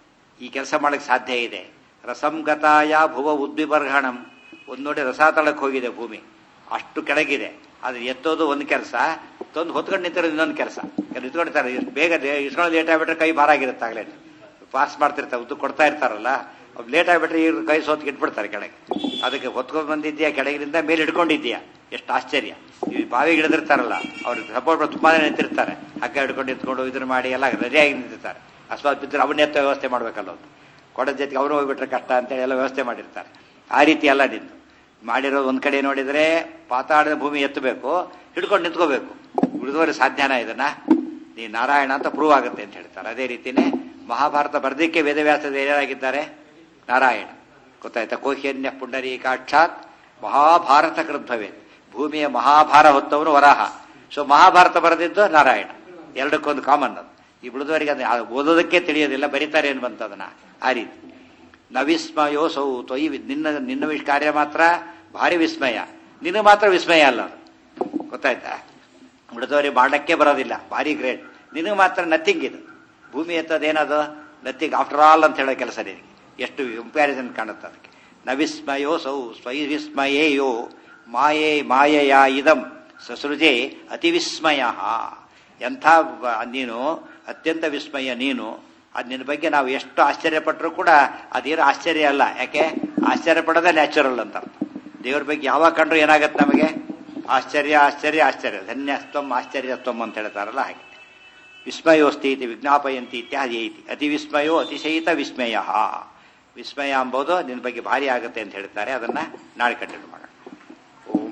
ಈ ಕೆಲಸ ಮಾಡಕ್ ಸಾಧ್ಯ ಇದೆ ರಸಂಗತಾಯ ಭುವ ಉದ್ವಿಬರ್ಹಣಂ ಒಂದ್ ನೋಡಿ ರಸಾತಳಕ್ಕೆ ಹೋಗಿದೆ ಭೂಮಿ ಅಷ್ಟು ಕೆಳಗಿದೆ ಅದು ಎತ್ತೋದು ಒಂದು ಕೆಲಸ ತಂದು ಹೊತ್ಕೊಂಡು ನಿಂತಿರೋದು ಇನ್ನೊಂದು ಕೆಲಸ ನಿಂತ್ಕೊಂಡಿರ್ತಾರೆ ಎಷ್ಟು ಬೇಗ ಇಸ್ಕೊಳ್ಳೋದು ಲೇಟ್ ಆಗ್ಬಿಟ್ರೆ ಕೈ ಭಾರ ಆಗಿರುತ್ತೆ ಆಗ್ಲೇ ಪಾಸ್ ಮಾಡ್ತಿರ್ತಾರೆ ಉದ್ದು ಕೊಡ್ತಾ ಇರ್ತಾರಲ್ಲ ಅವ್ರು ಲೇಟ್ ಆಗ್ಬಿಟ್ರೆ ಇವ್ರು ಕೈ ಸೋತ್ ಇಟ್ಬಿಡ್ತಾರೆ ಕೆಳಗೆ ಅದಕ್ಕೆ ಹೊತ್ಕೊಂಡು ಬಂದಿದ್ಯಾ ಕೆಳಗಿನಿಂದ ಮೇಲೆ ಹಿಡ್ಕೊಂಡಿದ್ಯಾ ಎಷ್ಟು ಆಶ್ಚರ್ಯ ಈ ಬಾವಿಗೆ ಇಳಿದಿರ್ತಾರಲ್ಲ ಅವ್ರು ಸಪೋರ್ಟ್ ತುಂಬಾ ಜನ ನಿಂತಿರ್ತಾರೆ ಹಗ್ಗ ಹಿಡ್ಕೊಂಡು ನಿಂತ್ಕೊಂಡು ಇದನ್ನ ಮಾಡಿ ಎಲ್ಲ ರೆಡಿಯಾಗಿ ನಿಂತಿರ್ತಾರೆ ಅಸ್ವಾದ್ ಬಿದ್ದರೆ ಅವನ್ನ ಎತ್ತ ವ್ಯವಸ್ಥೆ ಮಾಡ್ಬೇಕಲ್ಲ ಅವ್ರು ಕೊಡದ ಜೊತೆಗೆ ಅವರು ಹೋಗ್ಬಿಟ್ರೆ ಕಷ್ಟ ಅಂತೇಳಿ ಎಲ್ಲ ವ್ಯವಸ್ಥೆ ಮಾಡಿರ್ತಾರೆ ಆ ರೀತಿ ಎಲ್ಲ ನಿಂತು ಮಾಡಿರೋದು ಒಂದ್ ಕಡೆ ನೋಡಿದ್ರೆ ಪಾತಾಳದ ಭೂಮಿ ಎತ್ತಬೇಕು ಹಿಡ್ಕೊಂಡು ನಿಂತ್ಕೋಬೇಕು ಉಳಿದವರು ಸಾಧ್ಯನ ಇದನ್ನ ನೀ ನಾರಾಯಣ ಅಂತ ಪ್ರೂವ್ ಆಗುತ್ತೆ ಅಂತ ಹೇಳ್ತಾರೆ ಅದೇ ರೀತಿನೇ ಮಹಾಭಾರತ ಬರೆದಿಕ್ಕೆ ವೇದವ್ಯಾಸದ ಏನಾಗಿದ್ದಾರೆ ನಾರಾಯಣ ಗೊತ್ತಾಯ್ತಾ ಕೋಹ್ಯನ್ಯ ಪುಂಡರೀಕಾಕ್ಷಾತ್ ಮಹಾಭಾರತ ಕೃದ್ಭವೇ ಭೂಮಿಯ ಮಹಾಭಾರ ಹೊತ್ತವನು ವರಾಹ ಸೊ ಮಹಾಭಾರತ ಬರೆದಿದ್ದು ನಾರಾಯಣ ಎರಡಕ್ಕೊಂದು ಕಾಮನ್ ಅದು ಈ ಉಳಿದವರಿಗೆ ಅದು ಆ ಓದೋದಕ್ಕೆ ತಿಳಿಯೋದಿಲ್ಲ ಬರೀತಾರೆ ಏನು ಬಂತದನ್ನ ಆ ರೀತಿ ನವಿಸ್ಮಯೋಸೌ ತ್ವಯಿ ವಿ- ನಿನ್ನ ನಿನ್ನ ವಿಷ್ ಕಾರ್ಯ ಮಾತ್ರ ಭಾರಿ ವಿಸ್ಮಯ ನಿನ್ನ ಮಾತ್ರ ವಿಸ್ಮಯ ಅಲ್ಲ ಅದು ಗೊತ್ತಾಯ್ತಾ ಉಳಿದವರಿಗೆ ಮಾಡಕ್ಕೆ ಬರೋದಿಲ್ಲ ಭಾರಿ ಗ್ರೇಟ್ ನಿನಗೆ ಮಾತ್ರ ನಥಿಂಗ್ ಇದು ಭೂಮಿ ಎತ್ತದೇನದು ನಥಿಂಗ್ ಆಫ್ಟರ್ ಆಲ್ ಅಂತ ಹೇಳೋ ಕೆಲಸ ನಿನಗೆ ಎಷ್ಟು ಕಂಪ್ಯಾರಿಸನ್ ಕಾಣುತ್ತೆ ಅದಕ್ಕೆ ನವಿಸ್ಮಯೋ ಸೌ ಸ್ವೈ ವಿಸ್ಮಯೇಯೋ ಮಾಯೇ ಮಾಯೆಯ ಇದಂ ಸಸೃಜೆ ಅತಿ ವಿಸ್ಮಯ ಎಂಥ ಬ- ನೀನು ಅತ್ಯಂತ ವಿಸ್ಮಯ ನೀನು ಅದ್ ನಿನ್ನ ಬಗ್ಗೆ ನಾವು ಎಷ್ಟು ಆಶ್ಚರ್ಯಪಟ್ಟರೂ ಕೂಡ ಅದೇನು ಆಶ್ಚರ್ಯ ಅಲ್ಲ ಯಾಕೆ ಆಶ್ಚರ್ಯ ಪಡೋದೇ ನ್ಯಾಚುರಲ್ ಅಂತ ಅರ್ಥ. ದೇವ್ರ ಬಗ್ಗೆ ಯಾವಾಗ ಕಂಡ್ರು ಏನಾಗತ್ತೆ ನಮಗೆ ಆಶ್ಚರ್ಯ ಆಶ್ಚರ್ಯ ಆಶ್ಚರ್ಯ ಧನ್ಯಸ್ತಂ ಆಶ್ಚರ್ಯತ್ವಂ ಅಂತ ಹೇಳ್ತಾರಲ್ಲ ಹಾಗೆ ವಿಸ್ಮಯೋಸ್ತಿ ಇತಿ ವಿಜ್ಞಾಪಯಂತಿ ಇತ್ಯಾದಿ ಐತಿ ಅತಿ ವಿಸ್ಮಯೋ ಅತಿಶಯಿತ ವಿಸ್ಮಯ ವಿಸ್ಮಯ ಎಂಬುದು ನಿನ್ನ ಬಗ್ಗೆ ಭಾರಿ ಆಗುತ್ತೆ ಅಂತ ಹೇಳ್ತಾರೆ ಅದನ್ನ ನಾಳೆ ಕಂಟಿನ್ಯೂ ಮಾಡೋಣ ಓಂ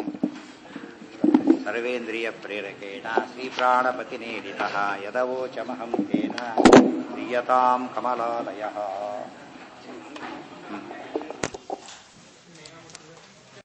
ಸರ್ವೇಂದ್ರಿಯ ಪ್ರೇರಕೇಣ ಶ್ರೀ ಪ್ರಾಣಪತಿ ನೀಡಿತ ಯದವೋಚಮಹಂ ತೇನ ಪ್ರಿಯತಾಂ ಕಮಲಾಲಯ